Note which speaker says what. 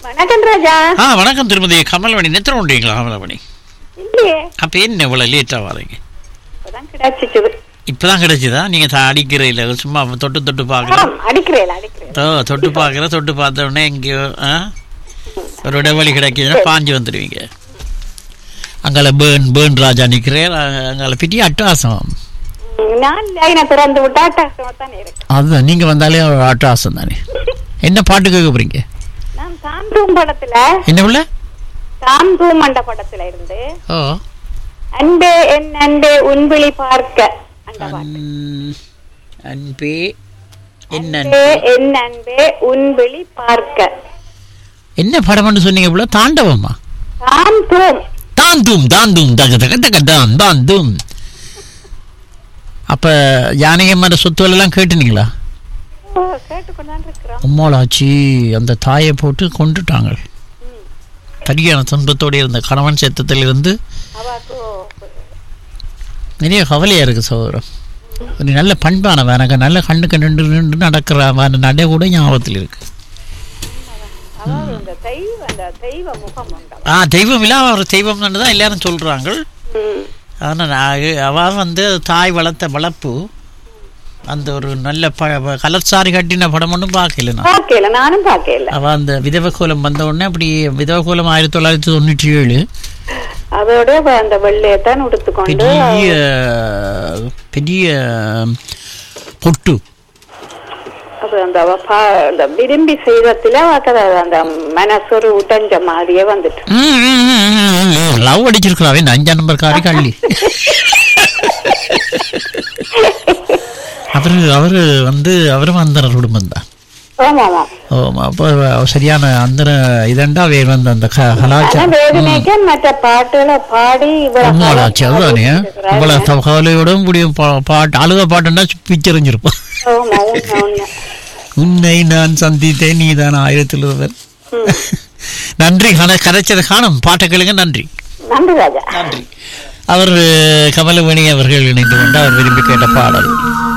Speaker 1: வணக்கம் ராஜா
Speaker 2: ஆ வணக்கம் திருமதி கமலமணி நித்திரம் உண்டீங்களா கமலமணி
Speaker 1: இல்லையே
Speaker 2: அப்போ என்ன இவ்வளோ லேட்டாக வரீங்க
Speaker 1: இப்பதான் கிடைச்சிச்சுது
Speaker 2: இப்பதான் கிடைச்சதா நீங்கள் தான் அடிக்கிற இல்லை சும்மா தொட்டு தொட்டு பார்க்குற
Speaker 1: ஆம், அடிக்கிறேன் அடிக்கிறேன்
Speaker 2: ஓ தொட்டு பார்க்குற தொட்டு பார்த்த உடனே எங்கேயோ ஆ ஒரு இடைவெளி கிடைக்குதுன்னா பாஞ்சு வந்துடுவீங்க அங்கால பேர்ன் பேர்ன் ராஜா நிற்கிறேன் அங்கால பெரிய அட்டகாசம்
Speaker 1: ம், நான் லைனை திறந்து விட்டா அட்டகாசமா தானே இருக்கு
Speaker 2: அதுதான் நீங்கள் வந்தாலே ஒரு அட்டகாசம் தானே என்ன பாட்டு கேட்க போகிறீங்க
Speaker 1: நான் தாந்தூம் படத்துல
Speaker 2: என்ன உள்ள
Speaker 1: தாந்தூம் மண்ட படத்துல இருந்து
Speaker 2: ஓ
Speaker 1: அன்பே என் அன்பே உன்விழி பார்க்க அந்த பாட்டு.
Speaker 2: அன்- அன்பே என்ன
Speaker 1: அன்பே என் அன்பே உன்விழி பார்க்க
Speaker 2: என்ன படம்னு சொன்னீங்க இவ்வளோ தாண்டவமா
Speaker 1: தாந்தூம்
Speaker 2: தாந்தும் தாந்தும் தக தக தக தான் தாந்தும் அப்ப யானையம்மர சொத்துக்கள் எல்லாம் கேட்டுனீங்களா
Speaker 1: ஓ, கேட்டுக்கொண்டான் இருக்கிறோம்
Speaker 2: அம்மாளாச்சி அந்த தாயை போட்டு கொண்டுட்டாங்க கடியான துன்பத்தோடு இருந்த கணவன் செத்தத்தில் இருந்து
Speaker 1: அவாக்கு
Speaker 2: நிறைய கவலையா இருக்கு சகோதரம் ஒரு நல்ல பண்பானவன் எனக்கு நல்ல கண்ணுக்கு நின்று நின்று நடக்கிறவன் நடை கூட ஞாபகத்தில் இருக்கு
Speaker 1: அதாவது அந்த தெய்வ அந்த தெய்வ முகம் உண்டவா
Speaker 2: ஆ தெய்வம் இல்ல அவர் தெய்வம் தான் எல்லாரும் சொல்றாங்க
Speaker 1: ம்.
Speaker 2: ஆனால் அவ வந்து தாய் வளர்த்த வளர்ப்பு அந்த ஒரு நல்ல ப ப- கலர்சாரி கட்டின படம் ஒன்றும் பார்க்கல நான்
Speaker 1: பார்க்கல நானும் பார்க்கல
Speaker 2: அவ அந்த விதவ கோலம் வந்த உடனே அப்படி விதவ கோலம் ஆயிரத்தி தொள்ளாயிரத்தி தொண்ணூற்றி ஏழு
Speaker 1: அதோட அவ அந்த வெள்ளையத்தான் உடுத்துக்கொண்டு
Speaker 2: பெரிய பெரிய பொட்டு
Speaker 1: அது அந்த அவ பா- அந்த விரும்பி செய்யறதுல அவக்கு அது அந்த மனசொரு உடஞ்ச மாதிரியே வந்துட்டு
Speaker 2: லவ் அடிச்சிருக்கிறாவே இந்த அஞ்சாம் நம்பர் காரி கள்ளி அவரு அவரு வந்து அவரும் அந்த குடும்பம் தான்
Speaker 1: ஆமா ஆமா
Speaker 2: ஆமா, அப்போ சரியான அந்த இதண்டா வேறு வந்து அந்த க-
Speaker 1: ஆனா
Speaker 2: கலாச்சாரம்
Speaker 1: வேதனைக்கு மற்ற பாட்டுகளை பாடி இவ்வளவு
Speaker 2: உண்மையாச்சு அதுதானே இவ்வளவு த- கவலையோடும் கூடிய பா- பாட்டு அழுத பாட்டுன்னா பிச்சரிஞ்சிருப்போம்
Speaker 1: ஆமா, உண்மை, உண்மை.
Speaker 2: உன்னை நான் சந்தித்தேன் நீதான் ஆயிரத்தில் ஒருவர் நன்றி கன கரைச்சதை காணும் பாட்டை கேளுங்க நன்றி
Speaker 1: நன்றி ராஜா
Speaker 2: நன்றி அவர் கமலவேணி அவர்கள் இணைந்து கொண்டு அவர் விரும்பி கேட்ட பாடல்